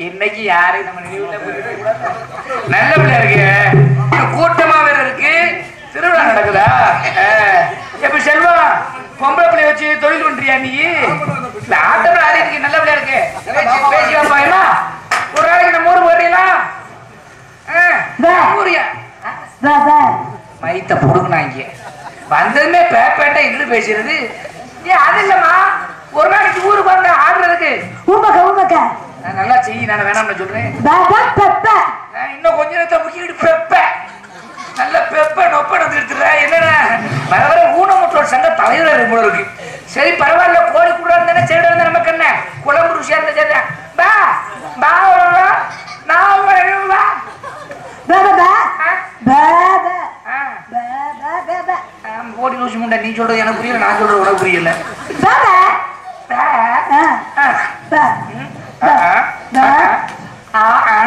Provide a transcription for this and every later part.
இன்னைக்கு யாரை நம்ம நினைவுல நல்ல பிள்ளை இருக்கு கூட்டமா வேற இருக்கு திருவிழா நடக்குதா அஹ், எப்ப செல்வம் பொம்பளை பிள்ளைய வச்சு தொழில் பண்றியா நீ இல்ல ஆட்டம் ஆடி இருக்கு நல்ல பிள்ளையா இருக்கு பேசி- பேசி வைப்பா என்ன ஒரு நாளைக்கு நம்ம ஊருக்கு வர்றீங்களா வா. ஊரியா வா வா மைத்த புடுங்கினாங்க வந்ததுமே பேப்பேட்டா இல்லு பேசுறது ஏன் அது இல்லம்மா ஒரு நாளைக்கு ஊருக்கு வந்த ஆடுறதுக்கு உமக்க உமக்க நான் நல்லா செய்ய நான் வேணாம்னு சொல்றேன் பாபா பெப்ப நான் இன்னும் கொஞ்ச நேரத்தை முக்கிட்டு பெப்ப நல்ல பெப்ப நொப்ப வந்து எடுத்துற என்னடா வர வர ஊனமுற்றோர் சங்க தலைவர் போல இருக்கு சரி பரவாயில்ல கோழி கூட இருந்தானே சரி இருந்தா நமக்கு என்ன குழம்பு ருசியா இருந்தா சரி பா பா வா. நான் வரேன், வா பாபா பா ஆ, பாபா ஆ. பாபா பாபா ஆ, ஓடி லூசி முண்டை நீ சொல்றது எனக்கு புரியல நான் சொல்றது உனக்கு புரியல பாபா பா. ஆ ஆ. பா ம். ஆ, ஆ. ஆ, ஆ.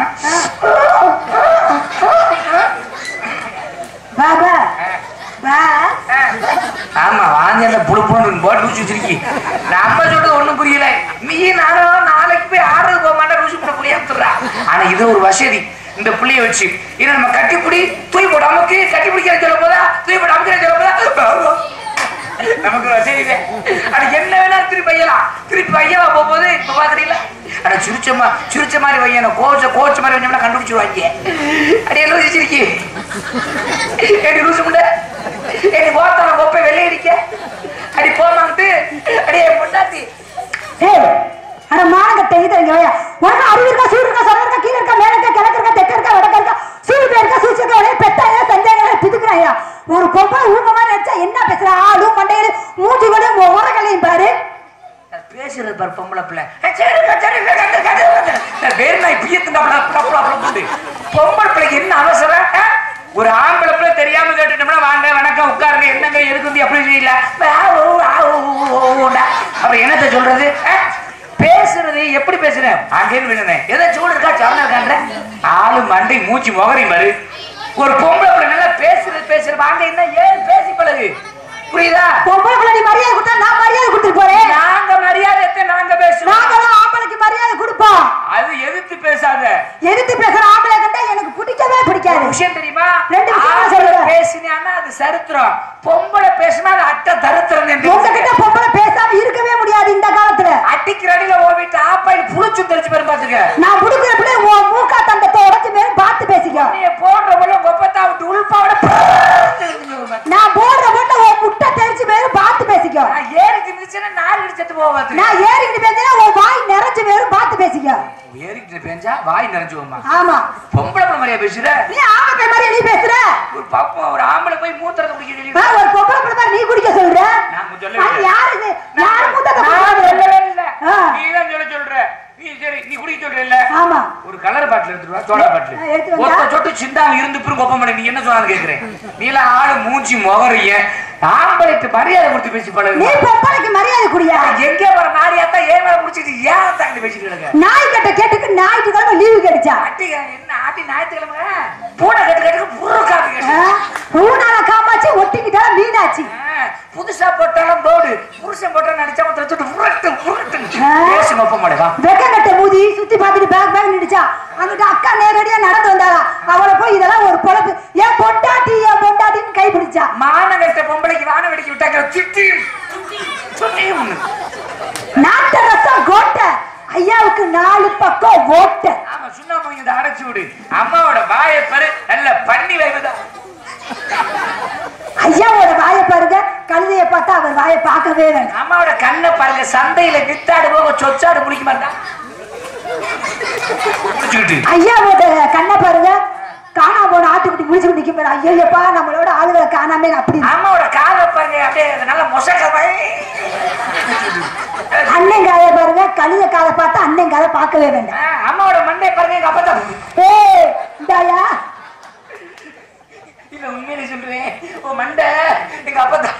பாபா பா ஆமா வாந்தி அந்த புழு புழு போட்டு ருசி வச்சிருக்கி நம்ம சொல்றது ஒண்ணும் புரியல நீ நானும் நாளைக்கு போய் ஆடுறது போக மாட்டேன் ருசி பண்ண புளியாத்துறா ஆனா இது ஒரு வசதி இந்த புளிய வச்சு இதை நம்ம கட்டிப்பிடி தூய் போட அமுக்கு கட்டி பிடிக்கிற சொல்ல போதா தூய் போட அமுக்கிற சொல்ல போதா நமக்கு வசதி இல்லை. அது என்ன வேணா திருப்பி வையலாம் திருப்பி வையவா போகும்போது இப்ப பாக்குறீங்களா அட சுருச்சமா சுருச்ச மாதிரி வையணும் கோச்ச கோச்ச மாதிரி வச்சோம்னா கண்டுபிடிச்சிருவாங்க அடி எல்லாம் வச்சிருக்கி ஏடி லூசு முண்டை ஏடி போத்தான கோப்பை வெள்ளை அடிக்க அடி போமாங்கிட்டு அடியே பொண்டாட்டி ஏய் அட மானங்கட்ட இது இங்க வையா உனக்கு அறிவு இருக்கா சூடு இருக்கா சொல்ல இருக்கா கீழ இருக்கா மேல இருக்கா கிழக்கு இருக்கா தெற்கு இருக்கா வடக்கு இருக்கா சூடு பேர் இருக்கா சூச்சு இருக்கா ஒரே பெத்தாயா சந்தேகங்கள பிதுக்குறாயா ஒரு பொம்பளை ஊக்க மாதிரி நினைச்சா என்ன பேசுறா ஆளு மண்டையில மூஞ்சி கூட உரங்களையும் பாரு பேசுறது பாரு பொம்பளை பிள்ளை ஏய், சரிக்கா, சரிக்கா, கட்டு, கட்டு, கட்டு. நான் வேறு நாய் பியத்துண்டாப்ல, டப்புல, அப்பள போட்டு. பொம்பளை பிள்ளைக்கு என்ன அவசரம் ஆ? ஒரு ஆம்பளை பிள்ளை தெரியாம கேட்டுட்டோம்னா வாங்க வணக்கம் உட்காருங்க என்னங்க எதுக்கு வந்து எப்படி செய்யல அப்புறம் என்னத்த சொல்றது ஆ? பேசுறது எப்படி பேசுறேன் அங்கேன்னு விடுனேன் ஏதோ சூடு இருக்கா சரணம் இருக்கான்ற ஆளு மண்டை மூச்சு முகரி பாரு ஒரு பொம்பளை பிள்ளை நல்லா பேசுறது பேசுற வாங்க என்ன ஏன் பேசி பழகு புரியுதா பொம்பளை பிள்ளை நீ மரியாதை கொடுத்தா நான் மரியாதை கொடுத்துட்டு போறேன் நாங்க மரியாதை நாங்க பேசுறோம் நாங்களும் ஆம்பளைக்கு மரியாதை கொடுப்போம் அது எதிர்த்து பேசாத எதிர்த்து பேசுற ஆம்பளை கண்டா எனக்கு பிடிக்கவே ஒரு பிடிக்காது விஷயம் தெரியுமா ரெண்டு விஷயம் ஆம்பளை சொல்லுங்க. பேசினான்னா அது சரித்திரம் பொம்பளை பேசினா அது அட்ட தருத்திரம் என்று உங்ககிட்ட பொம்பளை பேசாம இருக்கவே முடியாது இந்த காலத்துல அடிக்கிற அடியில ஓவிட்டு ஆப்பாயில் புளிச்சு தெரிச்சு பேர் பாத்துக்க நான் கொடுக்குற பிள்ளை உன் மூக்கா தண்டத்தை உடச்சு மேலும் பார்த்து பேசிக்கோ நீ போடுற போல கொப்பத்தா விட்டு உள்பாவோட நான் போடுற போட்ட உன் முட்டை தெரிச்சு மேலும் பார்த்து பேசிக்கோ நான் ஏறிட்டு இருந்துச்சுன்னா நாலு அடி செத்து போக பாத்துக்க நான் ஏறிக்கிட்டு பேசினா உன் வாய் நிறைஞ்சு மேலும் பார்த்து பேசிக்கோ ஏறிக்கிட்டு பேஞ்சா வாய் நிறைஞ்சு போமா ஆமா பொம்பளை பிள்ளை மாதிரியா பேசுற நீ ஆம்பளை பிள்ளை மாதிரி நீ பேசுற ஒரு பாப்பா ஒரு ஆம்பளை போய் மூத்திரத்தை குடிக்க சொல்லி ஆ, ஒரு பொம்பளை பிள்ளை மாதிரி நீ குடிக்க சொல்ற நான் சொல்லவே அது இல்லை. யாரு இது யாரு மூத்தத்தை நான் குடிக்கிறது? சொல்லவே இல்லை. ஆ. நீதான் சொல்ல சொல்ற. நீ சரி, நீ குடிக்க சொல்ற இல்ல? ஆமா ஒரு கலர் பாட்டில் எடுத்துட்டு வா, சோடா பாட்டில். ஆ, எடுத்து வந்தா? ஒத்த சொட்டு சிந்தாம இருந்து பிறகு கொப்ப மாட்டே. நீ என்ன சொன்னான்னு கேக்குறேன். நீ எல்லாம் ஆளு மூஞ்சி முகரைய. ஆம்பளைக்கு மரியாதை கொடுத்து பேசி பழகு. நீ பொம்பளைக்கு மரியாதை குடியா எங்கே வர நாரியாத்தா ஏன் மேல முடிச்சிட்டு ஏன் தாண்டி பேசிட்டு கிடக்க? நாய் கட்ட கேட்டுக்கு ஞாயிற்றுக்கிழமை லீவு கிடைச்சா ஆட்டி, என்ன ஆட்டி ஞாயிற்றுக்கிழமை? பூனை கட்டு கட்டுக்கு புரு காப்பி கட்டு. ஊனால காமாச்சு ஒட்டிக்கிட்டா மீனாச்சு ஆ, புதுசா போட்டாலும் போடு புருஷன் போட்டா நடிச்சா மொத்தம் எடுத்துட்டு உருட்டு, உருட்டு. ஆ. பேசு கொப்ப மாட்டே, வா. வெக்க கட்ட மூதி சுத்தி பார்த்துட்டு பேக் பேக் நின்னுச்சா அங்கிட்ட அக்கா நேரடியா நடந்து வந்தாளா அவளை போய் இதெல்லாம் ஒரு பொழப்பு ஏன் பொண்டாட்டி ஏன் பொண்டாட்டின்னு கை பிடிச்சா மானகட்ட பொம்பளைக்கு வான வெடிக்க விட்டாங்க சுத்தி சுத்தியும் நாட்ட ரசம் கோட்டை ஐயாவுக்கு நாலு பக்கம் ஓட்டை ஆமா சுண்ணாம்பு இதை அடைச்சு விடு அம்மாவோட வாயை பாரு நல்ல பண்ணி வைவதா ஐயாவோட வாயை பாருங்க கழுதைய பார்த்தா அவர் வாயை பார்க்கவே வேண்டாம் அம்மாவோட கண்ணை பாருங்க சந்தையில வித்தாடு போக சொச்சாடு முடிக்க மாட்டான் முடிச்சுக்கிட்டு ஐயாவோட கண்ணை பாருங்க காணாம போன ஆட்டுக்குட்டி முடிச்சுக்கிட்டு நிக்க போறா ஐயோப்பா நம்மளோட ஆளுகளை காணாம அப்படி அம்மாவோட காலை பாருங்க அப்படியே நல்ல மொசக்க அண்ணன் காலை பாருங்க கழுத காலை பார்த்தா அண்ணன் காலை பார்க்கவே வேண்டாம் அம்மாவோட மண்டை பாருங்க எங்க அப்பா தான் ஏய் இந்தாயா இல்ல உண்மையிலே சொல்றேன் ஓ மண்டை எங்க அப்பா தான்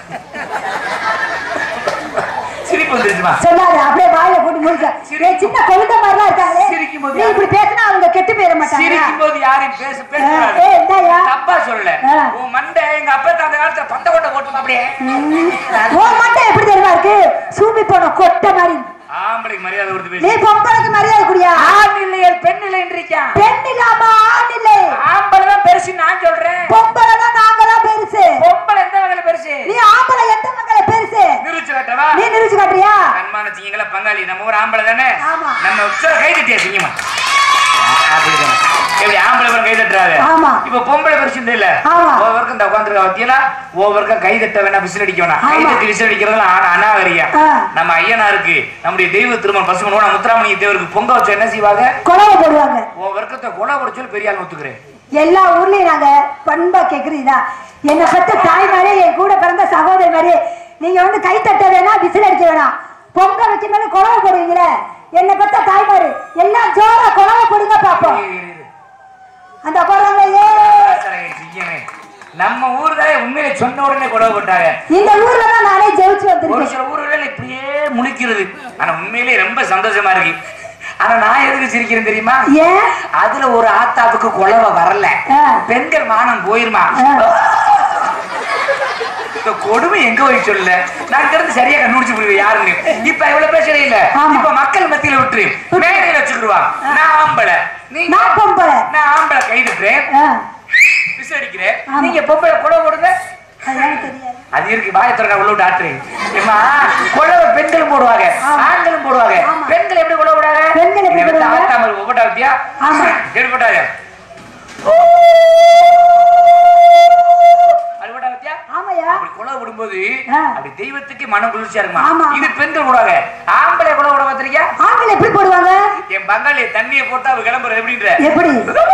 சிரிப்பு வந்துருச்சுமா சொல்லாத அப்படியே வாயில போட்டு முடிச்ச ஏய், சின்ன கொழுந்த மாதிரிலாம் இருக்காங்களே சிரிக்கும் போது நீ இப்படி பேசினா அவங்க கெட்டு போயிட மாட்டாங்க சிரிக்கும் போது யாரையும் பேச ஏய், பேசக்கூடாது இந்தாயா தப்பா சொல்லல ஆ. உன் மண்டை எங்க அப்பா அந்த காலத்துல பந்த கொட்டை போட்டு அப்படியே உன் மண்டை எப்படி தெரியுமா இருக்கு சூம்பி போன கொட்டை மாதிரி ஆம்பளைக்கு மரியாதை கொடுத்து நீ பேசு பொம்பளைக்கு மரியாதை குடியா ஆண் இல்லையே பெண் இல்லைன்றிருக்கா பெண் இல்லாம ஆண் இல்லை ஆம்பளை தான் பெருசு நான் சொல்றேன் பொம்பளை தான் நாங்களாம் பெருசு பொம்பளை எந்த வகையில பெருசு நீ ஆம்பளை எந்த மக்களை பெருசு நிரூச்சு காட்டவா நீ நிரூபிச்சு காட்டுறியா கண்மான சிங்கங்கள பங்காளி நம்ம ஊர் ஆம்பளை தானே ஆமா. நம்ம உச்ச கை தட்டியா சிங்கமா அப்படிதானே எப்படி ஆம்பளை பேரும் கை தட்டுறாங்க ஆமா. இப்ப பொம்பளை பெருசு இல்ல ஆமா. ஒவ்வொருக்கும் இந்த உட்காந்துருக்க வத்தியலா ஒவ்வொருக்கும் கை தட்ட வேணா விசில் அடிக்க வேணாம் கை ஆமா. தட்டி விசில் அடிக்கிறதுலாம் அனா- அநாகரிகம் ஆ. நம்ம ஐயனாருக்கு நம்முடைய தெய்வ திருமணம் பசுமனோட முத்துராமலிங்க தேவருக்கு பொங்க வச்சு என்ன செய்வாங்க கொலவை போடுவாங்க உன் வர்க்கத்தை கொலை குடைச்சல் பெரிய ஆள் ஒத்துக்கிறேன் எல்லா ஊர்லயும் நாங்க பண்பா கேக்குறீங்களா என்னை பத்த தாய் மாதிரி என் கூட பிறந்த சகோதரி மாதிரி நீங்க வந்து கை தட்ட வேணாம் விசில் அடிக்க வேணாம் பொங்க வச்ச மேல குழவை போடுவீங்களே என்னை பத்த தாய் மாதிரி எல்லாம் ஜோரா குழவை போடுங்க பாப்போம் அந்த குழந்தையே சிங்கமே நம்ம ஊர்ல உண்மையில சொன்ன உடனே கொலை போட்டாங்க இந்த ஊர்ல தான் நானே ஜெயிச்சு ஒரு வந்திருக்கேன் சில ஊர்களில் இப்படியே முழிக்கிறது ஆனா உண்மையிலேயே ரொம்ப சந்தோஷமா இருக்கு ஆனா நான் எதுக்கு சிரிக்கிறேன் தெரியுமா ஏன் அதுல ஒரு ஆத்தாவுக்கு குழவை வரல ஆ. பெண்கள் மானம் போயிருமா ஆ. இந்த கொடுமை எங்க போய் சொல்ல நான் இருந்து சரியா கண்டுபிடிச்சு போடுவேன் யாருன்னு இப்ப இவ்வளவு பேசுறே இல்ல ஆமா. இப்ப மக்கள் மத்தியில விட்டுரு மேடையில வச்சுக்கிடுவா நான் ஆம்பளை நீங்க நான் பொம்பளை நான் ஆம்பளை கை தட்டுறேன் ஆ, விசு அடிக்கிறேன் ஆமா. நீங்க பொம்பளை குழவை போடுங்க அது எனக்கு தெரியாது அது இருக்கு வாயை திறக்க உள்ள டாக்டர் ஏமா குழவை பெண்களும் போடுவாங்க ஆமா. ஆண்களும் போடுவாங்க ஆமா. பெண்கள் எப்படி குழவை போடுவாங்க பெண்கள் எப்படி இவன் போடுவாங்க? தாத்தா மாதிரி ஒப்பட்டா வித்தியா ஆமா. எப்படி போட்டாங்க அது போட்டா வித்தியா ஆமாயா அப்படி குழவை விடும்போது ஆ. அப்படி தெய்வத்துக்கு மனம் குளிர்ச்சியா இருக்குமா ஆமா. இது பெண்கள் போடுவாங்க ஆம்பளை குழவை விட பார்த்திருக்கியா ஆண்கள் எப்படி போடுவாங்க என் பங்காளி தண்ணியை போட்டா அவ கிளம்புறது எப்படின்ற எப்படி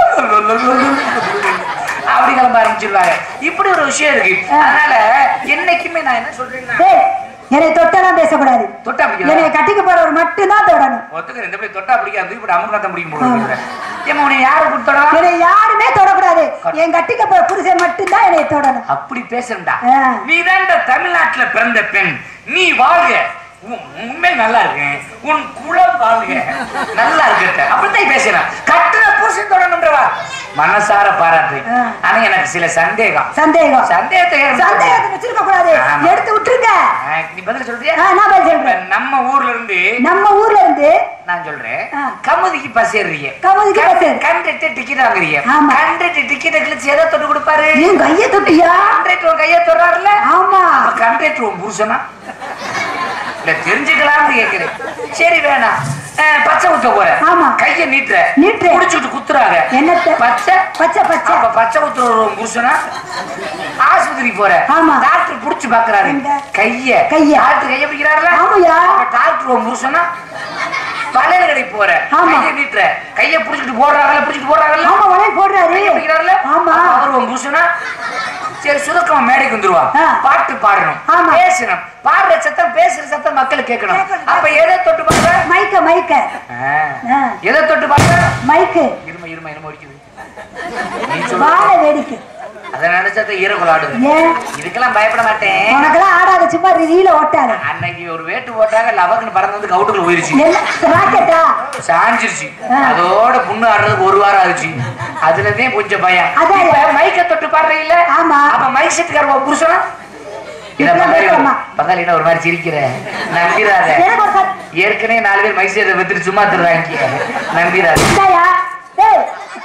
அப்படி கிளம்ப ஆரம்பிச்சிருவாங்க இப்படி ஒரு விஷயம் இருக்கு ஆ. அதனால என்னைக்குமே நான் என்ன சொல்றேன்னா டேய், என்னை தொட்டெல்லாம் பேசக்கூடாது தொட்டா பிடிக்காதா? என்னை கட்டிக்க போறவர் மட்டும்தான் தொடணும் ஒத்துக்கிறேன் இந்த போய் தொட்டா பிடிக்காது தூக்கி போட்டு அமுக்கத்தான் பிடிக்கும் போடுங்க ஏமா உன்னை யாரை கொடுத்தடா என்னை யாருமே தொடக்கூடாது என் கட்டிக்க போற புருஷன் மட்டும்தான் என்னை தொடணும் அப்படி பேசுறா ஆ. நீ தான் தமிழ்நாட்டுல பிறந்த பெண் நீ வாழ்க உன் உண்மை நல்லா இருக்கு உன் குலம் வாழ்க நல்லா இருக்கட்ட அப்படித்தான் பேசுறேன் கட்டுற பூசன் தொடணும்ன்றவா மனசார பாராட்டு ஆ. ஆனா எனக்கு சில சந்தேகம் சந்தேகம் சந்தேகத்தை சந்தேகத்தை வச்சிருக்க கூடாது ஆமா. எடுத்து விட்டுருங்க ஆ, நீ பதில் சொல்றியா ஆ, நான் பதில் இப்ப சொல்றேன் நம்ம ஊர்ல இருந்து நம்ம ஊர்ல இருந்து நான் சொல்றேன் ஆ. கமுதிக்கு பஸ் ஏறுறீங்க கமுதிக்கு bus ஏறு. கண்டுட்டு டிக்கெட் வாங்குறீங்க ஆமா. கண்டுட்டு டிக்கெட் கிழிச்சு எதை தொட்டு கொடுப்பாரு நீ கைய தொட்டியா கண்டக்டர் உன் கையை தொடுறாருல ஆமா அப்ப கண்டக்டர் உன் புருஷனா இல்ல தெரிஞ்சுக்கலாம்னு கேக்குறேன் சரி வேணாம் அஹ், பச்சை ஊத்த போற ஆமா. கைய நீட்டுற நீட்டுறேன். புடிச்சுட்டு குத்துறாங்க என்னத்த? பச்சை பச்சை பச்சை அப்ப பச்சை ஊத்துற உன் புருஷனா ஆஸ்பத்திரி போற ஆமா. டாக்டர் புடிச்சு பாக்குறாரு எங்க? கைய கைய. டாக்டர் கைய பிடிக்கிறாருல ஆமாயா அப்ப டாக்டர் உன் புருஷனா பழைய கடைக்கு போற ஆமா. கைய நீட்டுற கைய புடிச்சிட்டு போடுறாங்கல்ல புடிச்சிட்டு போடுறாங்கல்ல ஆமா வளையல் போடுறாரு கைய பிடிக்கிறாருல ஆமா அப்ப அவர் உன் புருஷனா சரி சுதக்கமா மேடைக்கு வந்துருவா ஆ. பாட்டு பாடணும் ஆமா. பேசணும் பாடுற சத்தம் பேசுற சத்தம் மக்களுக்கு கேட்கணும் கேட்கணும். அப்ப எதை தொட்டு பாடுற மைக்க மைக்க ஆ. ஆ. எதை தொட்டு பாடுற மைக்கு இரும இரும இரும அடிக்குது நீ சொல்லு வாழ வேடிக்கை அதை நினைச்சத ஈரக்குள் ஆடுது ஏன் இதுக்கெல்லாம் பயப்பட மாட்டேன் உனக்கெல்லாம் ஆடாத சும்மா ரீல ஓட்டாத அன்னைக்கு ஒரு வேட்டு போட்டாங்க லவக்குன்னு பறந்து வந்து கவுட்டுக்குள்ள போயிருச்சு என்ன ராக்கெட்டா சாஞ்சிருச்சு ஆ. அதோட புண்ணு ஆடுறதுக்கு ஒரு வாரம் ஆச்சு அதுலதான் கொஞ்சம் பயம் அதான். இப்ப மைக்க தொட்டு பாடுறீங்கல்ல ஆமா. அப்ப மைக் செட்டுக்கார புருஷனா இத இப்ப பங்காளி பேசலாமா? பங்காளி என்ன ஒரு மாதிரி சிரிக்கிற நம்பிராத எனக்கு ஒரு கத்- ஏற்கனவே நாலு பேர் மைக் செட்டை வித்துட்டு சும்மா திருறாங்க நம்பிராத இந்தாயா? டேய்,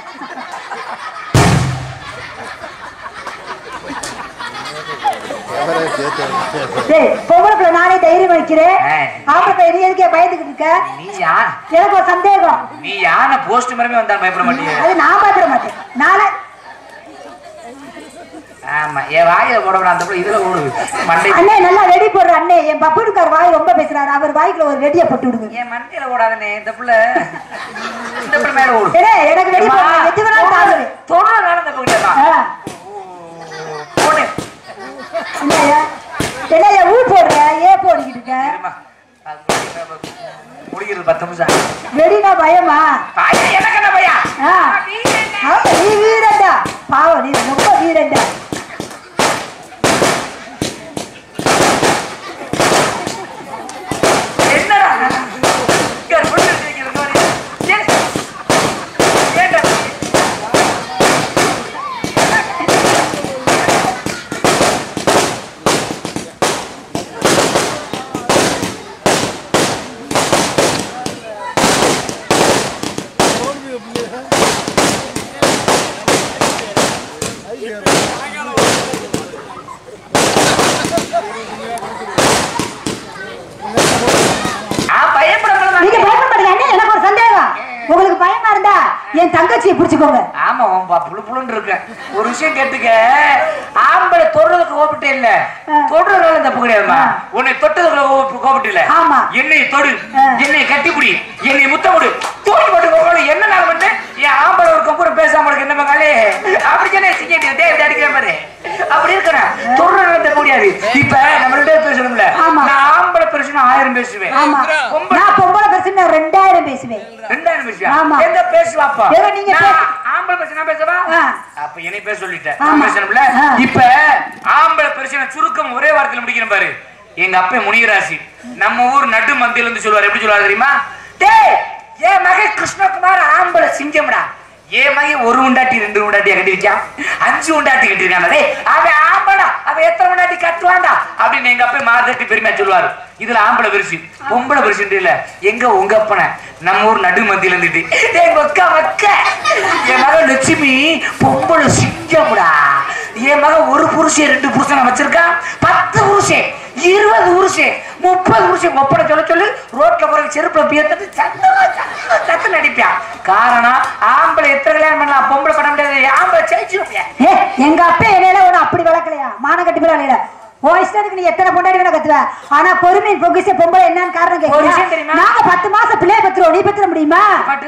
டேய், பொம்பளை பிள்ளை நானே தைரியம் வைக்கிறேன் ஆ. ஆம்பளை பிள்ளை நீ எதுக்கே பயந்துகிட்டு இருக்க நீ யார் எனக்கு ஒரு சந்தேகம் நீ யானை போஸ்ட் மரமே வந்தா பயப்பட மாட்டீங்க அது நான் பயப்பட மாட்டேன் நானே ஆமா என் வாயில போடணும் அந்த புள்ள இதுல ஓடுது மண்டை அண்ணே நல்லா வெடி போடுற அண்ணே என் பப்புடுக்கார் வாய் ரொம்ப பேசுறாரு அவர் வாய்க்குள்ள ஒரு வெடியை போட்டு விடுங்க என் மண்டையில ஓடாதனே இந்த புள்ள இந்த புள்ள மேல ஓடு ஏடே, எனக்கு வெடி போடுற எது வேணாலும் தாங்குவேன் தொடுறதுனால இந்த பக்கம் ஆ, போடு என்னய்யா? என்னய்யா, ஊ போடுற ஏ போட்டுக்கிட்டு இருக்க இருமா. அது முடிக்கிறது பத்து நிமிஷம் வெடினா பயமா பையன் எனக்கு என்ன பையன் ஆ. ஆமா, நீ வீரண்டா பாவம் நீ ரொம்ப வீரண்டா என்னடா இங்க ஒரு பொண்ணு இருக்கிறது மாதிரி. ஏன்? ஏன்டா? என் தங்கச்சியை பிடிச்சுக்கோங்க ஆமா உன்பா புழு புழுன்னு இருக்க ஒரு விஷயம் கேட்டுக்க ஆம்பளை தொடுறதுக்கு கோபிட்டே இல்ல தொடுறதுனால தப்பு கிடையாதுமா உன்னை தொட்டதுக்கு கோப- கோபிட்டு இல்ல ஆமா. என்னை தொடு ஆ. என்னை கட்டிப்பிடி என்னை முத்தமிடு தூக்கி போட்டு போகணும் என்ன நாள் பண்ணு என் ஆம்பளை ஒரு கம்பூர பேசாம இருக்கு என்ன மகளே அப்படி என்ன சிக்கிட்டு தேவை அடிக்கிற மாதிரி அப்படி இருக்கிறேன் தொடுறதுனால தப்பு முடியாது இப்ப நம்ம ரெண்டு பேரும் பேசணும்ல ஆமா. நான் ஆம்பளை பேசணும் ஆயிரம் பேசுவேன் ஆமா பொம்பளை நான் பொம்பளை பிரச்சனை ரெண்டாயிரம் பேசுவேன் ரெண்டாயிரம் பேசுவேன் ஆமா. எங்க பேசுவாப்பா ஏதோ நீங்க நான் பேசு. ஆம்பளை பிரச்சனை பேசவா ஆ. அப்ப என்னை பேச சொல்லிட்டேன் ஆமா. நான் பேசணும்ல ஆ. இப்ப ஆம்பளை பிரச்சனை சுருக்கம் ஒரே வார்த்தையில முடிக்கிறேன் பாரு எங்க அப்பா முனியராசி நம்ம ஊர் நடு மந்தியில இருந்து சொல்லுவாரு எப்படி சொல்லுவாரு தெரியுமா டேய் என் மகன் கிருஷ்ணகுமார் ஆம்பளை சிங்கம்டா என் மகன் ஒரு உண்டாட்டி ரெண்டு உண்டாட்டியா கட்டிருக்கான் அஞ்சு உண்டாட்டி கட்டிருக்கான் டேய் அவன் ஆம்பளா அவன் எத்தனை உண்டாட்டி கட்டுவான்டா அப்படின்னு எங்க அப்பா மாதட்டி பெருமையா சொல்லுவாரு இதுல ஆம்பளை பெருசு பொம்பளை பெருசு இல்ல எங்க உங்க அப்பனை நம்ம ஊர் நடு மத்தியில இருந்துட்டு டேய் மொக்க மொக்க என் மகன் லட்சுமி பொம்பளை சிங்கம்டா என் மகன் ஒரு புருஷன் ரெண்டு புருஷனை வச்சிருக்கான் பத்து புருஷன் இருபது புருஷன் முப்பது புருஷன் ஒப்பனை சொல்ல சொல்லி ரோட்ல போற செருப்புல பியத்தது சத்து சத்து சத்து நடிப்பான் காரணம் ஆம்பளை எத்தனை கல்யாணம் பண்ணலாம் பொம்பளை பண்ண முடியாது ஆம்பளை ஜெயிச்சிருப்பியா ஏ எங்க அப்பா என்னையில ஒண்ணு அப்படி வளர்க்கலையா மான கட்டி கூட இல்ல உன் இஷ்டத்துக்கு நீ எத்தனை பொண்டாடி வேணா கத்துவ ஆனா பொறுமை பொக்கிச பொம்பளை என்னன்னு காரணம் ஒரு விஷயம் கேட்கல தெரியுமா? நாங்க பத்து மாசம் பிள்ளைய பத்துருவோம் நீ பத்திர முடியுமா பாட்டு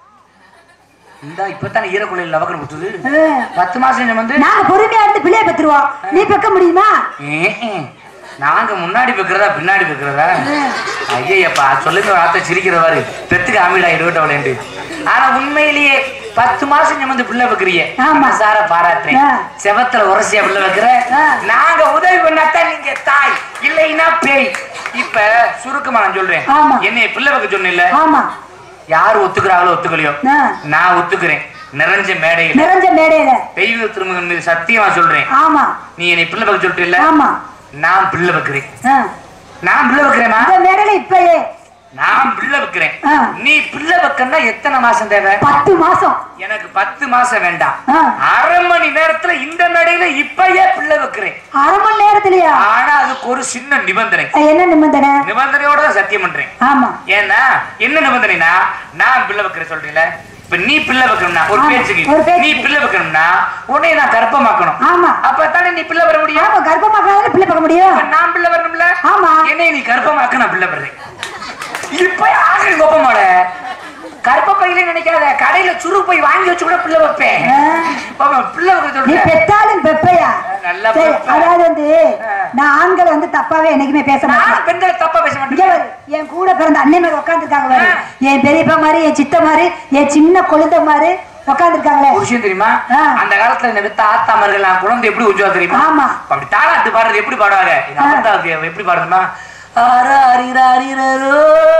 இந்த இப்பதானே ஈரக்குள்ள லவக்கன் கொடுத்தது ஆ. பத்து மாசம் வந்து நாங்க பொறுமையா இருந்து பிள்ளைய பத்துருவோம் நீ பெக்க முடியுமா ஏன் நாங்க முன்னாடி பெக்கிறதா பின்னாடி பெக்கிறதா ஐயப்பா சொல்லுங்க ஒரு வார்த்தை சிரிக்கிறவாரு பெத்துக்கு ஆமிடா இருவட்டவளேண்டு ஆனா உண்மையிலேயே பத்து மாசம் சுமந்து பிள்ளை வைக்கிறீங்க ஆமா. சார பாராட்டுறேன் ஆ. செவத்துல உரசியா பிள்ளை வைக்கிற ஆ. நாங்க உதவி பண்ணாதான் நீங்க தாய் இல்லைன்னா பேய் இப்ப சுருக்கமா நான் சொல்றேன் ஆமா. என்னைய பிள்ளை வைக்க சொன்ன ஆமா யார் ஒத்துக்கிறாங்களோ ஒத்துக்கலையோ ஆ. நான் ஒத்துக்கிறேன் நிறைஞ்ச மேடையில் நிறைஞ்ச மேடையில தெய்வ திருமகன் மீது சத்தியமா சொல்றேன் ஆமா நீ என்னை பிள்ளை வைக்க சொல்லிட்டு இல்ல ஆமா நான் பிள்ளை வைக்கிறேன் ஆ. நான் பிள்ளை வைக்கிறேமா இந்த மேடையில இப்பயே நான் பிள்ளை வைக்கிறேன் ஆ. நீ பிள்ளை வைக்கணும்னா எத்தனை மாசம் தேவை பத்து மாசம் எனக்கு பத்து மாசம் வேண்டாம் ஆ. அரை மணி நேரத்துல இந்த மேடையில இப்பயே பிள்ளை வைக்கிறேன் அரை மணி நேரத்திலயா ஆனா அதுக்கு ஒரு சின்ன நிபந்தனை ஆ, என்ன நிபந்தனை நிபந்தனையோட தான் சத்தியம் பண்றேன் ஆமா ஏன்னா என்ன நிபந்தனைனா நான் பிள்ளை வைக்கிறேன் சொல்றீங்கள இப்ப நீ பிள்ளை வைக்கணும்னா ஒரு ஆமா, பேச்சுக்கு ஒரு பேச்சுக்கு. நீ பிள்ளை வைக்கணும்னா உன்னை நான் கர்ப்பமாக்கணும் ஆமா அப்பதானே நீ பிள்ளை வர முடியும் ஆமா கர்ப்பமாக்காத பிள்ளை பார்க்க முடியும் இப்ப நான் பிள்ளை வரணும்ல ஆமா. என்னை நீ கர்ப்பமாக்க நான் பிள்ளை வர்றேன் இப்ப ஆகிற கோப்பமாட கர்ப்ப பையில நினைக்காத கடையில சுரு போய் வாங்கி வச்சு கூட பிள்ளை வைப்பேன் ஆ. பாப்பா, பிள்ளை வைக்க நீ சொல்றேன் பெத்தாலும் பெப்பையா நல்லா சரி, பெப்ப. அதாவது வந்து ஆ. நான் ஆண்களை வந்து தப்பாவே என்னைக்குமே பேச மாட்டேன் நான் பெண்களை தப்பா பேச இங்க மாட்டேன் பாரு, என் கூட பிறந்த அண்ணன் மாதிரி உட்காந்துருக்காங்க பாரு ஆ. என் பெரியப்பா மாதிரி என் சித்த மாதிரி என் சின்ன கொழுந்த மாதிரி உட்காந்துருக்காங்களே ஒரு விஷயம் தெரியுமா ஆ. அந்த காலத்துல இந்த வித்த ஆத்தாமர்கள் நான் குழந்தை எப்படி உஜ்வா தெரியுமா ஆமா. அப்படி தாளாட்டு பாடுறது எப்படி பாடுவாங்க எங்க ஆ. அப்பத்தாவுக்கு எப்படி பாடுறதுமா ஆராரிராரிரரோ,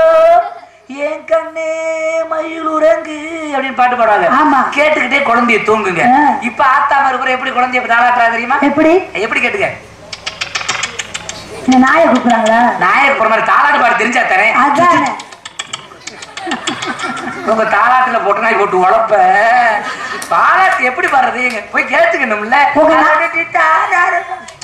என் கண்ணே மயிலுறங்கு அப்படின்னு பாட்டு பாடுவாங்க ஆமா. கேட்டுக்கிட்டே குழந்தைய தூங்குங்க ஆ. இப்ப ஆத்தாம இருக்கிற எப்படி குழந்தைய தாளாட்டுறா தெரியுமா எப்படி எப்படி கேட்டுக்க இந்த நாயை கூப்பிடுறாங்களா நாயர் போற மாதிரி தாளாட்டு பாடு தெரிஞ்சா தரேன் அதானே உங்க தாளாட்டுல போட்டு நாய் போட்டு உழப்ப தாளாட்டு எப்படி பாடுறது எங்க போய் கேட்டுக்கணும்ல உங்க நா- தாளாட்டு தாளாட்டு.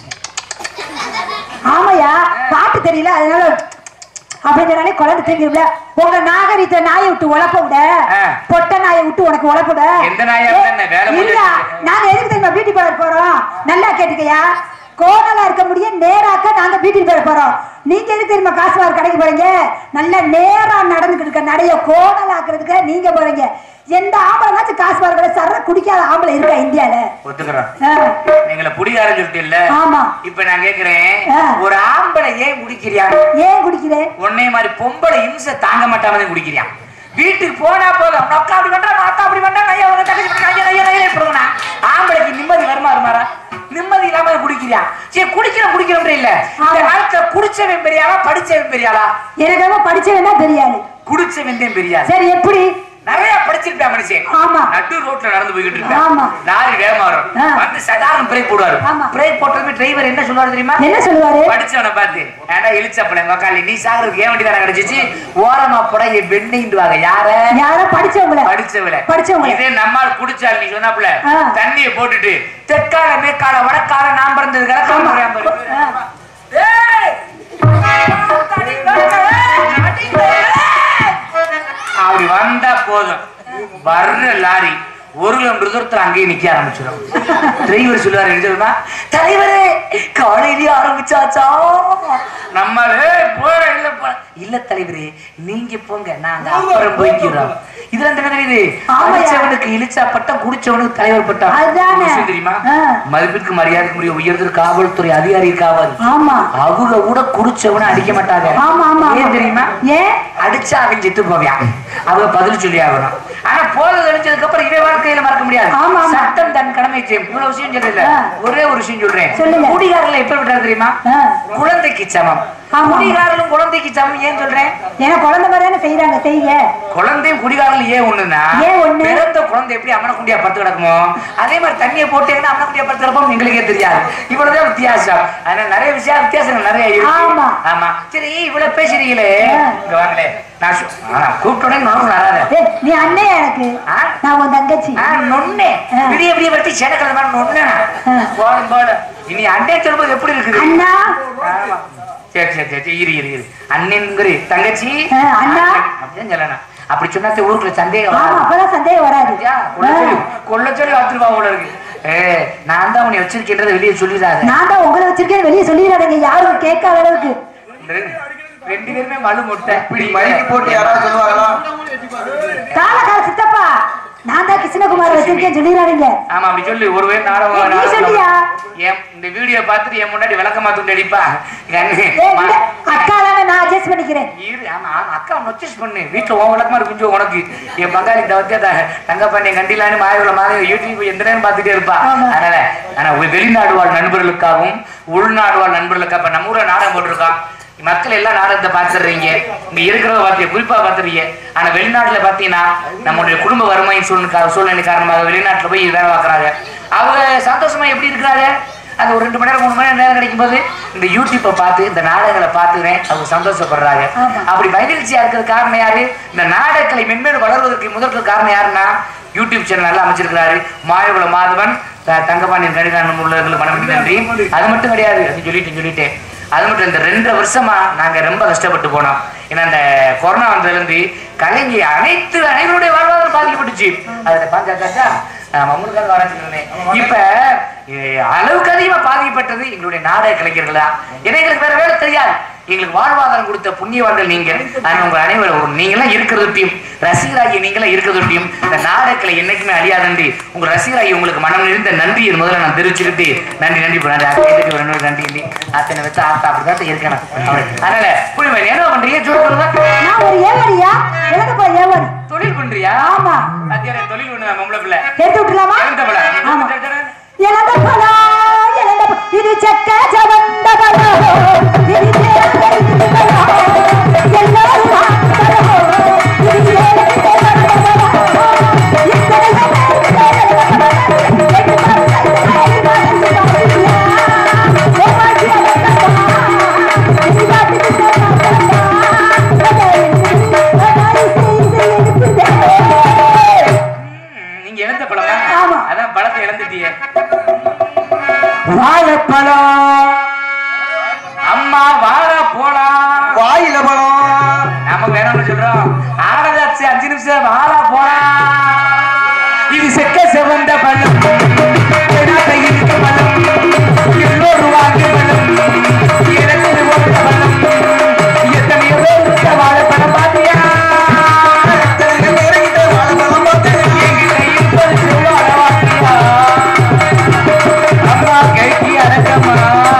ஆமாயா பாட்டு தெரியல அதனால அப்படிங்கிறானே குழந்தை தெரியும்ல உங்க நாகரிகத்தை நாயை விட்டு உழப்ப விட ஆ. பொட்ட நாயை விட்டு உனக்கு உழப்ப விட எந்த நாயா இருந்தா என்ன? வேலை இல்ல முடிஞ்சிருச்சு. நாங்க எதுக்கு தெரியுமா பியூட்டி பார்லர் போறோம் நல்லா கேட்டுக்கயா கோணலா இருக்க முடியும் நேராக்க நாங்க பியூட்டி பார்லர் போறோம் நீங்க எதுக்கு தெரியுமா காசுவார் கடைக்கு போறீங்க நல்ல நேரா நடந்துட்டு இருக்க நடைய கோணலாக்குறதுக்கு நீங்க போறீங்க எந்த ஆம்பளைனாச்சும் காசு கடை சர்ற குடிக்காத ஆம்பளை இருக்கா இந்தியால ஒத்துக்கிறோம் ஆ. நீங்கள புடிகாரன் சொல்லிட்டு இல்ல ஆமா இப்ப நான் கேக்குறேன் ஆ. ஒரு ஆம்பளை ஏன் குடிக்கிறியான் ஏன் குடிக்கிறேன் உன்னை மாதிரி பொம்பளை இம்சை தாங்க மாட்டாம குடிக்கிறியான் வீட்டுக்கு போனா போதும் உன் அக்கா அப்படி பண்றா உன் அக்கா அப்படி பண்றா நையா உங்க தங்கச்சி பண்ணா, நையா நையா நையா இப்படிங்கண்ணா ஆம்பளைக்கு நிம்மதி வருமா வருமாரா நிம்மதி இல்லாம குடிக்கிறியா சரி குடிக்கிற குடிக்கிறோம் இல்ல இந்த ஆமா. காலத்துல குடிச்சவன் பெரியாளா படிச்சவன் பெரியாளா எனக்கு ரொம்ப படிச்சவன் தான் தெரியாது குடிச்சவன் தான் பெரியாள் சரி எப்படி நிறைய படிச்சிருப்பேன் மனுஷன் ஆமா. நடு ரோட்ல நடந்து போய்கிட்டு ஆமா. இருப்பேன் லாரி வேகமா வரும் ஆ. வந்து சதாரண பிரேக் போடுவாரு ஆமா. பிரேக் போட்டதுமே டிரைவர் என்ன சொல்லுவாரு தெரியுமா என்ன சொல்லுவாரு படிச்சவனை பார்த்து ஏடா இழிச்சப்பளை மக்காளி நீ சாகுறதுக்கு ஏன் வண்டி தானே கிடைச்சிச்சு ஓரமா போட என் வெண்ணின்டுவாங்க யார யாரோ படிச்சவங்கள படிச்சவள படிச்சவங்கள. இதே நம்மால் குடிச்சால் நீ சொன்னாப்புல ஆ. தண்ணிய போட்டுட்டு தெற்கால மேற்கால வடக்கால நான் பிறந்தது ஆமா. கிடக்காம ஆ. ஏய்! அடி கட்டவே, அடி கட்டவே. அப்படி வந்தா போதும் வர்ற லாரி ஒரு கிலோமீட்டர் தூரத்துல அங்கேயே நிக்க ஆரம்பிச்சிடும் டிரைவர் சொல்லுவாரு என்ன தெரியுமா தலைவரே காலையிலேயே ஆரம்பிச்சாச்சா நம்மளே போற இல்ல போற இல்ல தலைவரே நீங்க போங்க நாங்க அப்புறம் போய்க்கிறோம் இதுல என்ன தெரியுது ஆமாய்யா. அடிச்சவனுக்கு இழிச்சா பட்டம் குடிச்சவனுக்கு தலைவர் பட்டம் அதுதானே. ஒரு விஷயம் தெரியுமா ஆ. மதிப்பிற்கு மரியாதைக்கு முடிய உயர்ந்த காவல்துறை அதிகாரி காவல் ஆமா அவங்க கூட குடிச்சவன அடிக்க மாட்டாங்க ஆமா ஆமா ஏன் தெரியுமா ஏன் அடிச்சா அவன் செத்து போவான் அவங்க பதில் சொல்லி ஆகணும் ஆனா போறது அடிச்சதுக்கு அப்புறம் இவன் வாழ்க்கையில மறக்க முடியாது ஆமா, ஆமா. சட்டம் தன் கடமை செய்யும் இவ்வளவு விஷயம் சொல்லல ஆ. ஒரே ஒரு விஷயம் சொல்றேன் சொல்லுங்க. குடிகாரல எப்ப விட்டாரு தெரியுமா ஆ. குழந்தைக்கு சமம் ஆமா. குடிகாரலும் குழந்தைக்கு சமம் ஏன் சொல்றேன் ஏன்னா குழந்தை மாதிரி தானே செய்யறாங்க செய்ய குழந்தையும் குடிகாரலும் ஏன் ஒண்ணுன்னா ஏன் ஒண்ணு? பிறந்த குழந்தை எப்படி அம்மன குண்டியா பத்து கிடக்குமோ அதே மாதிரி தண்ணியை போட்டீங்கன்னா அம்மன குண்டியா பத்து கிடப்போம் எங்களுக்கே தெரியாது இவ்வளவுதான் வித்தியாசம் அதனால நிறைய விஷயம் வித்தியாசங்கள் நிறைய இருக்கு ஆமா. ஆமா சரி இவ்வளவு பேசுறீங்களே ஆ. இங்க வாங்களே நான் சொ- ஆனா, கூப்பிட்ட உடனே நானும் வராத ஏய், நீ அண்ணன் எனக்கு ஆ? நான் உன் தங்கச்சி ஆ, நொண்ணே ஆ. விடிய விடிய வச்சு சேனக்கிழமை மாதிரி நொண்ணே ஆ. போடும் போடும் இனி அண்ணே சொல்லும்போது எப்படி இருக்குது அண்ணா ஆமா. சரி சரி சரி சரி, இரு இரு இரு அண்ணன்ங்கிற தங்கச்சி ஆ, அண்ணா. அப்படின்னு சொல்லணும் அப்படி சொன்னா ஊருக்குள்ள சந்தேகம் ஆமா வராது. அப்பதான் சந்தேகம் வராது ஐயா, கொல்ல சொல்லி கொல்ல சொல்லி வச்சிருப்பா போல இருக்கு ஏ நான் தான் உன்னை வச்சிருக்கின்றதை வெளியே சொல்லிடாத நான் தான் உங்களை வச்சிருக்கேன் வெளியே சொல்லிடாதீங்க யாரும் கேட்காத அளவுக்கு இந்த ரெண்டு- ரெண்டு பேருமே மலு முட்டை இப்படி மைக்கு போட்டு யாராவது சொல்லுவாங்களா காலகால சித்தப்பா நான் தான் கிருஷ்ணகுமார் வச்சிருக்கேன் சொல்லிடாதீங்க ஆமா அப்படி சொல்லு ஒருவே ஏய், நீ நாடகம் சொல்லியா? என் இந்த வீடியோ பார்த்துட்டு என் முன்னாடி விளக்கமா துண்டு அடிப்பா எங்க அண்ணே, ஏய், மா- இல்ல, அக்கா தானே நான் அட்ஜஸ்ட் பண்ணிக்கிறேன் இரு, ஆமா, ஆமா, அக்கா நொச்சஸ் பண்ணு வீட்டுல உன் விளக்கமா இருக்கு கொஞ்சம் உனக்கு என் பங்காளி இந்த வந்து தங்கப்பாண்டி கண்டிலான்னு மாயவுல மாதிரி யூடியூப் எந்த நேரம் பார்த்துட்டே இருப்பா ஆமா. அதனால ஆனா வெ- வெளிநாடு வாழ் நண்பர்களுக்காகவும் உள்நாடு வாழ் நண்பர்களுக்காக இப்ப நம்ம ஊர்ல நாடகம் போட்டிருக்கான் மக்கள் எல்லாம் நாடகத்தை பார்த்துடுறீங்க இங்க இருக்கிறத பார்த்து குறிப்பா பார்த்துறீங்க ஆனா வெளிநாட்டுல பாத்தீங்கன்னா நம்மளுடைய குடும்ப வறுமை சூழ்நிலை சூழ்நிலை காரணமாக வெளிநாட்டுல போய் வேலை பார்க்கறாங்க அவங்க சந்தோஷமா எப்படி இருக்கிறாங்க அந்த ஒரு ரெண்டு மணி நேரம் மூணு மணி நேரம் நேரம் கிடைக்கும் போது இந்த யூடியூப்பை பார்த்து இந்த நாடகங்களை பார்த்துக்கிறேன் அவங்க சந்தோஷப்படுறாங்க ஆமா. அப்படி அப்படி மகிழ்ச்சியா இருக்கிறது காரணம் யாரு இந்த நாடகங்களை மென்மேலும் வளர்வதற்கு முதற்கு காரணம் யாருன்னா யூடியூப் சேனல் நல்லா அமைச்சிருக்கிறாரு மாயகுல மாதவன் த- தங்கபாண்டியன் கணிதானம் உள்ளவர்களுக்கு மனமிட்டு நன்றி அது மட்டும் கிடையாது அது சொல்லிட்டு சொல்லிட்டேன் அது மட்டும் இந்த ரெண்டரை வருஷமா நாங்க ரொம்ப கஷ்டப்பட்டு போனோம் ஏன்னா இந்த கொரோனா வந்ததுல இருந்து கலைஞர் அனைத்து அனைவருடைய வாழ்வாதாரம் பாதிக்கப்பட்டுச்சு அதுல பாஞ்சாச்சாச்சா மம்முனுக்காக வரைச்சிருந்தேன் இப்ப அஹ், அளவுக்கு அதிகமா பாதிக்கப்பட்டது எங்களுடைய நாடக கலைஞர்கள் தான் ஏன்னா எங்களுக்கு வேற வேலை தெரியாது எங்களுக்கு வாழ்வாதாரம் கொடுத்த புண்ணியவான்கள் நீங்க ஆனால் உங்க அனைவரும் நீங்களாம் இருக்கிறதுட்டையும் ரசிகராகி நீங்களாம் இருக்கிறதுட்டையும் இந்த நாடகங்களை என்னைக்குமே அழியாதன்றி உங்க ரசிகராகி உங்களுக்கு மனம் நிறைந்த நன்றி முதல்ல நான் தெரிவிச்சுக்கிட்டு நன்றி நன்றி இப்ப நன்றி அத்தைக்கு ஒரு நன்றி நன்றி நன்றி அத்தனை வச்சு ஆத்தா அப்படிதான் இருக்கணும் அப்படி. அதனால புரியுமா என்ன பண்றீங்க சொல்லுங்க நான் ஒரு ஏவரியா எனக்கு போய் ஏவரி தொழில் பண்றியா ஆமா அத்தியார தொழில் ஒண்ணு பொம்பளை பிள்ளை எடுத்து விட்டுலாமா இழந்த பிள்ளை. ஆமா இழந்த பழம், இழந்த பழம். இது செக்க செவந்த பழம். இது தேர்ந்த இனிந்த பழம். எல்லோரும் வாங்கப்படும். இது ஏழ்ந்த பழம். இத்தனை நீங்க இழந்த பழமா ஆமா. அதான் பழத்தை இழந்துட்டியே வாழைப்பழம் அம்மா வாழ போலாம் வாயில பழம் நாம வேணும்னு சொல்றோம் ஆனதாச்சு அஞ்சு நிமிஷம் வாழ போலாம் இது செக்க செவந்த பழம் பெணாத்த இருக்கு பழம் எல்லோரும் வாங்கி பழம் எனக்கு ஓட்ட பழம் எத்தனையோ பேர் விட்ட வாழைப்பழம் பாத்தியா எத்தனை பேருகிட்ட வாழைப்பழம் பார்த்தேன். என்கிட்ட இருப்பது செவ்வாழ வாத்தியா அம்மா கைக்கு அடக்கமா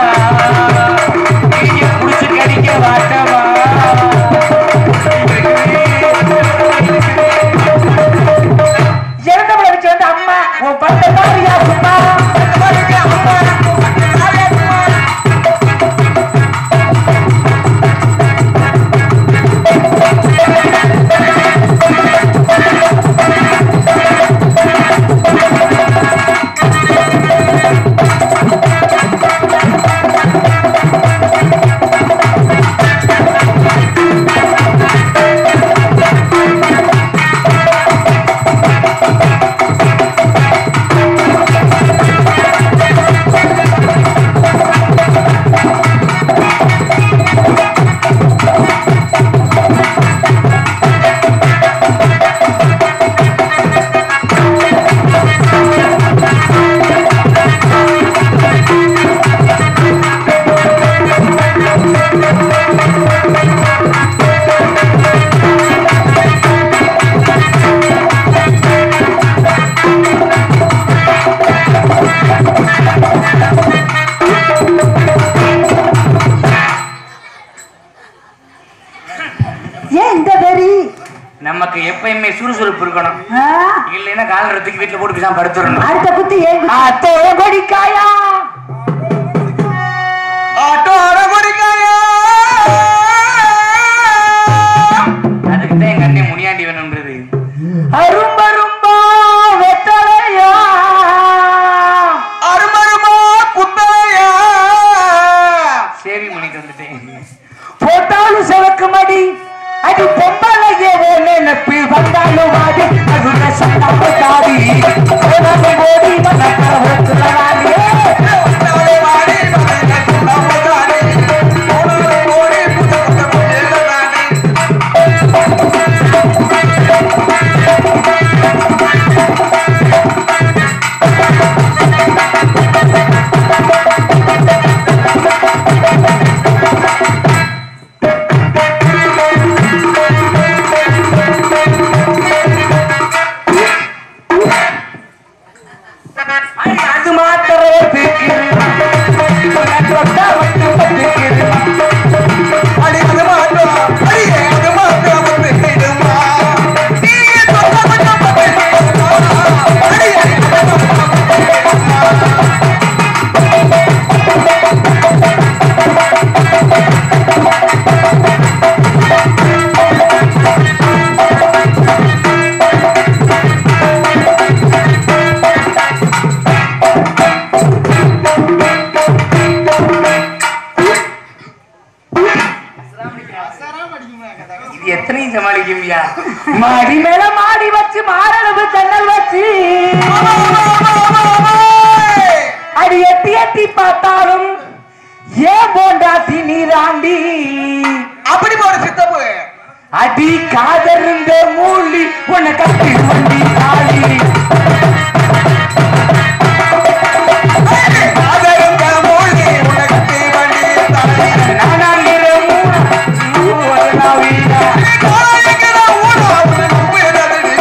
நீங்க புடிச்சு கடிக்க வாட்டமா ஏன் இந்த வெறி நமக்கு எப்பயுமே சுறுசுறுப்பு இருக்கணும் ஆ? இல்லைன்னா காலத்துக்கு வீட்டுல போட்டு பேசாம படுத்துடணும் அடுத்த குத்து ஏன் குத்து? அத்தோ கொடிக்காயா ஆட்டோ அடகுடிக்காயா அதுக்கு தான் எங்க அண்ணன் முனியாண்டி வேணும்ன்றது அரும்பரும்பா வெத்தலையா அருமருமா புத்தலையா சேவி பண்ணிட்டு வந்துட்டேன் போட்டாலும் செவக்கு மடி அது பொம்பளையே ஓ நினைப்பு வந்தாலும் வாடி அது சட்டாப்பு தாடி ஓடாது ஓடி மனக்க ஓட்டுறாடி புத்தலை வாடி மகனை புத்தமதானே ஓடு ஓடி புத்தமத புத்தமதானே அது மாத்திரே அடி அது மாட்டோம் அடியே அது மாட்டோம் வந்து விடுமா நீ தொட்ட மட்டும் வந்து விடுமா அடியே இது எத்தனையும் சமாளிக்கும்யா மாடி மேல மாடி வச்சு மாரளவு ஜன்னல் வச்சு அடி எட்டி எட்டி பார்த்தாலும் ஏன் போண்டாட்டி நீராண்டி அப்படி போற சித்தப்பு அடி காதருந்த மூலி உன்னை கட்டி வண்டி தாடி காதருந்த மூழ்கி உனக்கு வண்டி தானே நானாங்கிற மூணு வீடா காலைக்கிற ஊடா உனக்கு உயரது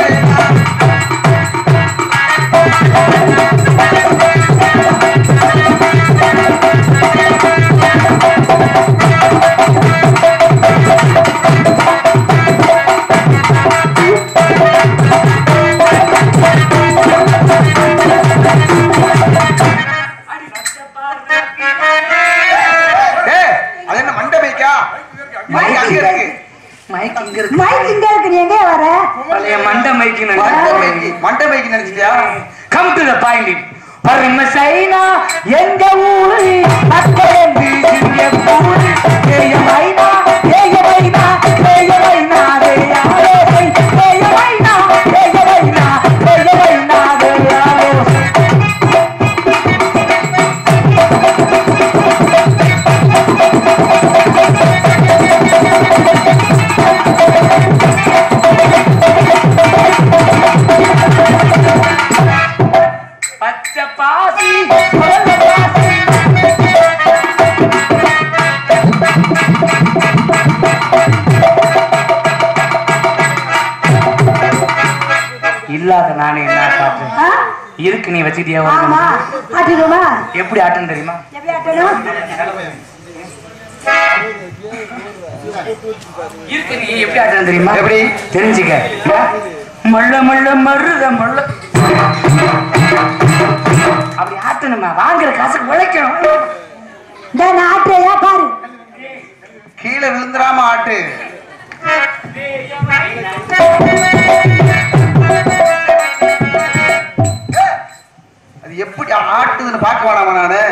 ஏய், அது என்ன மண்டபைக்கா மைக் அங்க இருக்கு மைக் இங்க இருக்கு மைக் இங்க இருக்கு நீ எங்க வர பழைய மண்டை மைக்கு மண்டபைக்கு மண்டபைக்கு நினைச்சிட்டியா கம் டு த பாயிண்ட் பரம சைனா எங்க ஊரு அக்கரந்து சிறிய ஊரு ஏய மைனா ஏய மைனா ஏய மைனா ரேயாலோ ஏய மைனா ஏய மைனா ஏய மைனா ரேயாலோ பச்சை பாசி பச்சை பாசி இல்லாத நானே என்ன காட்டுறேன் ஆ? இருக்கு நீ வச்சுட்டியா ஆமா ஆட்டிடுமா எப்படி ஆட்டம் தெரியுமா எப்படி ஆட்டணும் இருக்கு நீ எப்படி ஆட்டம் தெரியுமா எப்படி? தெரிஞ்சுக்க மள்ள மள்ள மருத மள்ள அப்படி ஆட்டணுமா வாங்குற காசுக்கு உழைக்கணும் இந்த நாட்டையா பாரு கீழே விழுந்துராம ஆட்டு அது எப்படி ஆட்டுதுன்னு பார்க்க வேணாமா நானு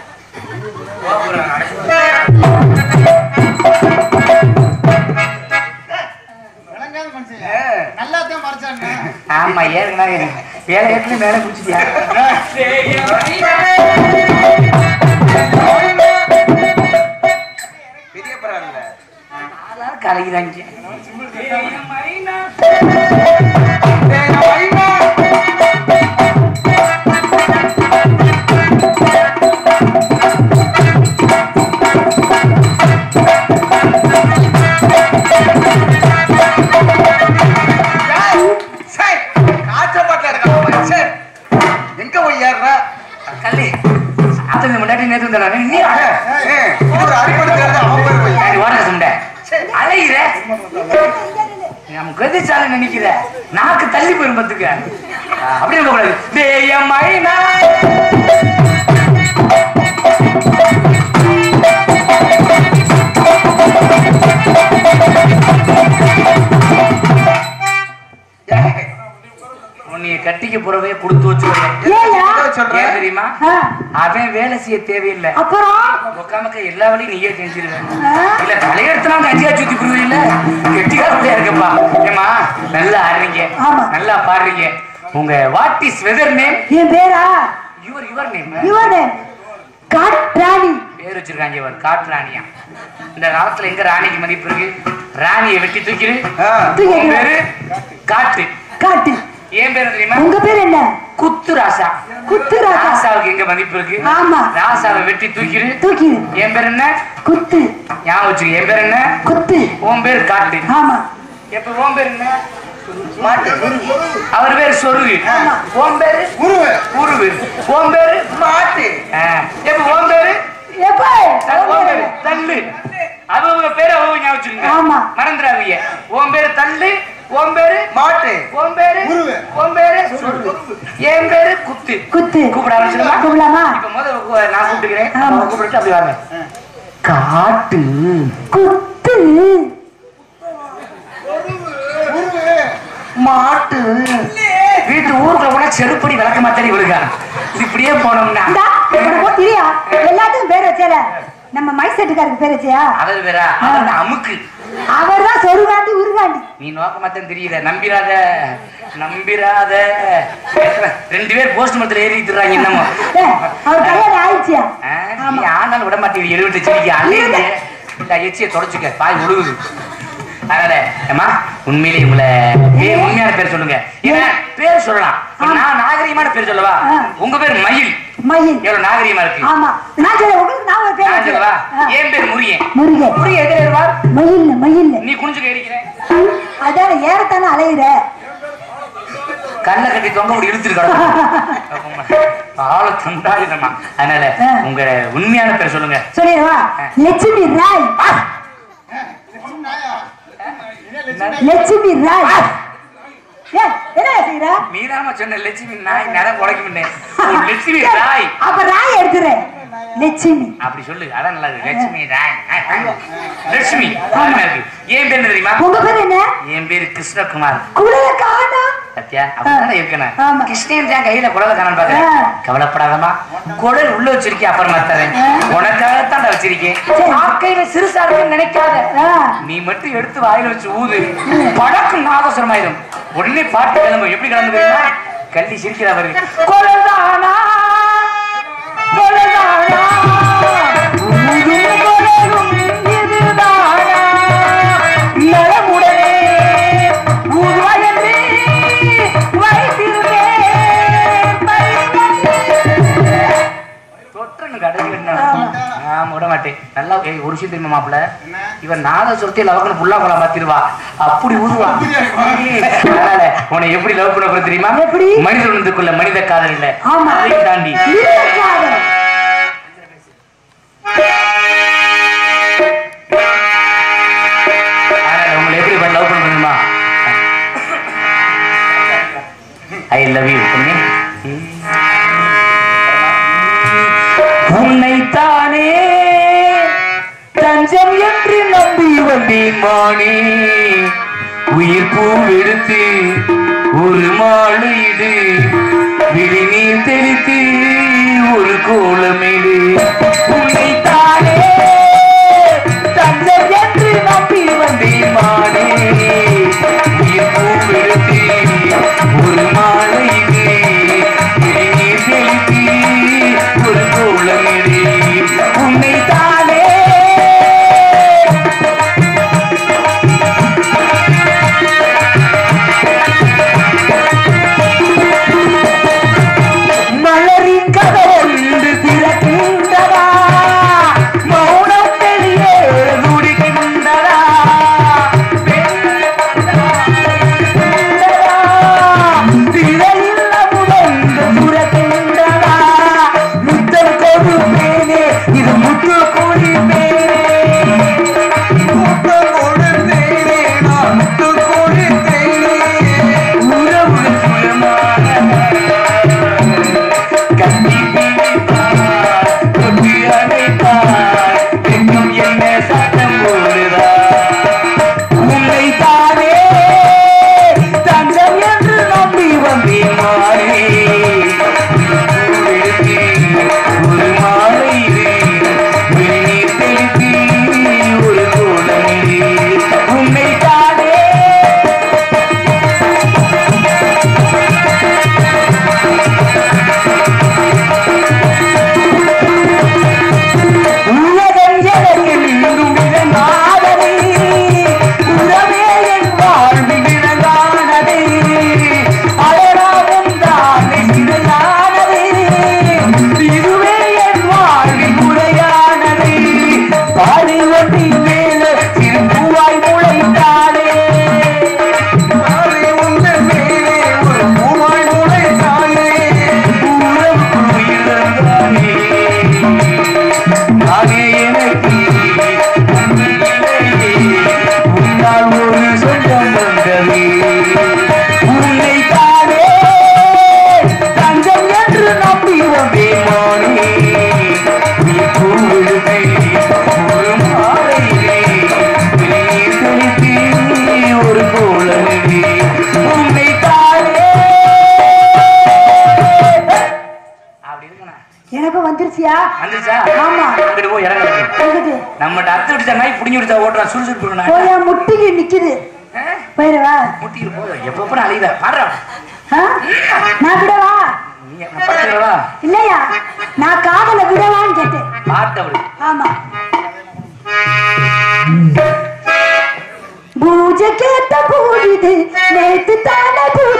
ஏ, ஆமா ஏற்கனவே வேலை ஏற்கனவே மேல குடிச்சிட்டியா பெரிய பரவாயில்ல கலகிறாங்க ஏய், வைமா. ஏய், சை, காய்ச்சப்பாட்டுல இருக்கான் பாரு, சை. எங்க போய் ஏறுற கல்லி அத்தனை முன்னாடி நேற்று நீ ஏய், ஏய், இது ஒரு அடிப்படை தேர்தல் அவன் பேர் போய் ஓட சுண்ட அலை நிக்கிற நம்ம கதிச்சால நினைக்கிற நாக்கு தள்ளி போயிரும் பத்துக்க அப்படி இருக்க கூடாது டேய் மைனா உன்னைய கட்டிக்க போறவே கொடுத்து வச்சுருவேன் ஏயா சொல்றேன். ஏன் தெரியுமா ஆ, அவன் வேலை செய்ய தேவையில்லை அப்புறம் உட்காமக்க எல்லா வேலையும் நீயே செஞ்சிருவேன் ஆ? இல்ல தலையெடுத்து நான் கஞ்சியா சுத்தி புரியுது இல்ல கெட்டிக்காரப்படியா இருக்கப்பா ஏமா நல்லா ஆடுறீங்க ஆமா. நல்லா பாடுறீங்க உங்க வாட் இஸ் வெதர் நேம் என் பேரா யுவர் யுவர் நேம் இவனு காட்ராணி பேர் வச்சிருக்காங்க இவர் காட்டு ராணியா இந்த காலத்துல எங்க ராணிக்கு மதிப்பு இருக்கு ராணியை வெட்டி தூக்கிடு ஆ. தூக்கி உன் வைக்கிறேன். பேரு காட்டு காட்டு ஏன் பேரு தெரியுமா உங்க பேர் என்ன குத்து ராசா குத்து ராஜா ராசாவுக்கு எங்க மதிப்பு இருக்கு ஆமா. ராசாவை வெட்டி தூக்கிடு தூக்கி என் பேர் என்ன குத்து ஞாபகம் வச்சுக்க என் பேர் என்ன குத்து உன் பேர் காட்டு ஆமா எப்ப உன் பேர் என்ன மாட்டு அவர் பேர் சொருகு உன் பேரு உருவு உருவு உன் பேரு மாட்டு ஆ. எப்ப உன் பேரு எப்ப தல்- உன் பேரு தள்ளு அவங்க பேரு அவங்க ஞாபகம் வச்சுக்கோங்க ஆமா. மறந்துடாதீங்க உன் பேரு தள்ளு உன் பேரு மாட்டு உன் பேரு உருவு. உன் பேரு சொருகு என் பேரு குத்து குத்து கூப்பிட ஆரம்பிச்சிடலாமா கூப்பிடலாமா இப்ப முதல்ல கு- நான் கூப்பிட்டுக்கிறேன் ஆமா. அவங்க கூப்பிட்டு அப்படி வாங்க காட்டு குத்து உருவு மாட்டு வீட்டு ஊருக்குள்ள போனா செருப்படி விளக்க மாத்தாடி விழுகா இது இப்படியே போனோம்னா இந்தா, உனக்கு போ- இல்லையா எல்லாத்துக்கும் பேர் வச்சல நம்ம மைசெட்டுக்காருக்கு பேர் வச்சியா அவர் வேற அவர் அமுக்கு அவர் தான் சொருகாண்டி உருகாண்டி நீ நோக்க மாத்தேன் தெரியல நம்பிராத நம்பிராத ரெண்டு பேர் போஸ்ட் மரத்துல ஏறிட்டு இருக்காங்க என்னமோ ஏய், அவர் கல்யாணம் ஆயிடுச்சியா ஆ, நீ ஆனாலும் விட மாட்டேங்குது எழுவிட்டு செடிக்கு அள்ளிங்க இந்த எச்சியை தொடச்சுக்க பாய் ஒழுகுது அதனால ஏமா உண்மையிலே உங்களை பேர் உண்மையான பேர் சொல்லுங்க ஏன்னா பேர் சொல்லலாம் இப்ப நான் நாகரிகமான பேர் சொல்லவா ஆ. உங்க பேர் மயில் மயில் எவ்வளவு நாகரிகமா இருக்கு ஆமா நான் சொல்ல உங்களுக்கு நான் ஒரு பேர் நான் சொல்லவா வச்சிருக்கேன். ஆ. என் பேர் முருகன் முருகன் முருகன் எதிரே இருப்பார் மயில் மயில் நீ குனிஞ்சுக்க இருக்கிறேன் அதான ஏறத்தானே அலையுற கல்ல கட்டி தொங்க முடி இழுத்துட்டு கிடக்கும் ஆளு துண்டாளிதமா அதனால ஆ. உங்க உண்மையான பேர் சொல்லுங்க சொல்லிடுவா லட்சுமி ராய் லட்சுமி ராய் ஏய், என்ன செய்யற நீதாம சொன்ன லட்சுமி நாய் நேரம் உடைக்க முன்னேன் லட்சுமி ராய் அப்ப ராய் எடுத்துறேன் லட்சுமி அப்படி சொல்லு அதான் நல்லா இருக்கு லட்சுமி ராய் லட்சுமி அருமையா இருக்கு என் பேர் என்ன தெரியுமா உங்க பேர் என்ன என் பேரு கிருஷ்ணகுமார் குளிர காணோம் சத்யா அப்படித்தானே இருக்கணும் ஆமா. கிருஷ்ணன் தான் கையில குடலை காணும் பாக்குறேன் ஆ. கவலைப்படாதமா குடல் உள்ள வச்சிருக்கேன் அப்புறமா தரேன் உனக்காகத்தான் நான் வச்சிருக்கேன் சரி. ஆக்கையில சிறுசா இருக்குன்னு நினைக்காத ஆ, நீ மட்டும் எடுத்து வாயில வச்சு ஊது படக்கும் நாதசுரமாயிரும் உடனே பாட்டு கிளம்பு எப்படி கிளம்பு தெரியுமா கள்ளி சிரிக்கிறா பாருங்க கொலதானா கொலதானா ஊதும் கொலரும் இதுதானா நலமுடனே ஊதுவயன்றி வைத்திருந்தேன் தொற்றன்னு கடைசி நான் விட மாட்டேன் நல்லா ஏய், ஒரு விஷயம் தெரியுமா மாப்பிள்ள இவன் நாத சொத்தை லவக்கணும் புல்லா கொலா மாத்திருவா அப்படி ஊதுவா ஏய், அதனால உன்னை எப்படி லவ் பண்ண போற தெரியுமா எப்படி? மனித உணர்ந்துக்குள்ள மனித காதல் இல்ல ஆமா. அதையும் தாண்டி இருக்காது. அதனால உங்களை எப்படி லவ் பண்ண முடியுமா ஐ லவ் யூ பொண்ணே உன்னைத்தானே தஞ்சம் என்று நம்பி வந்தேன் மானே உயிர் பூவெடுத்து ஒரு மாலையிடு விழிநீர் தெளித்து ஒரு கோலமிடு உன்னைத்தானே தஞ்சம் என்று நம்பி வந்தேன் மானே உயிர் பூவெடுத்து ஒரு மாலையிடு விழிநீர் தெளித்து ஒரு கோலமிடு உன்னைத்தானே மலரின் கதவொன்று திறக்கின்றதா மௌனம் வெளியே துடிக்கின்றதா வந்துச்சா ஆமா. அங்கிட்டு போய் இறங்க எங்கிட்டு நம்மகிட்ட அத்து விட்டு நாய் புடிங்கி விடுத்தா ஓட்டுறான் சுறுசுறுப்பு நாய். போய் என் முட்டிக்கு நிக்குது ஆ? போயிடவா முட்டிக்கிட்டு போய் எப்ப அழிவ பாடுறா ஆ? நான் விடவா நீ என்ன பாத்துக்கிறவா இல்லையா நான் காதல விடவான்னு கேட்டேன் பாட்டு அப்படி ஆமா பூஜை கேட்ட பூஜிது நேத்து தானே பூஜை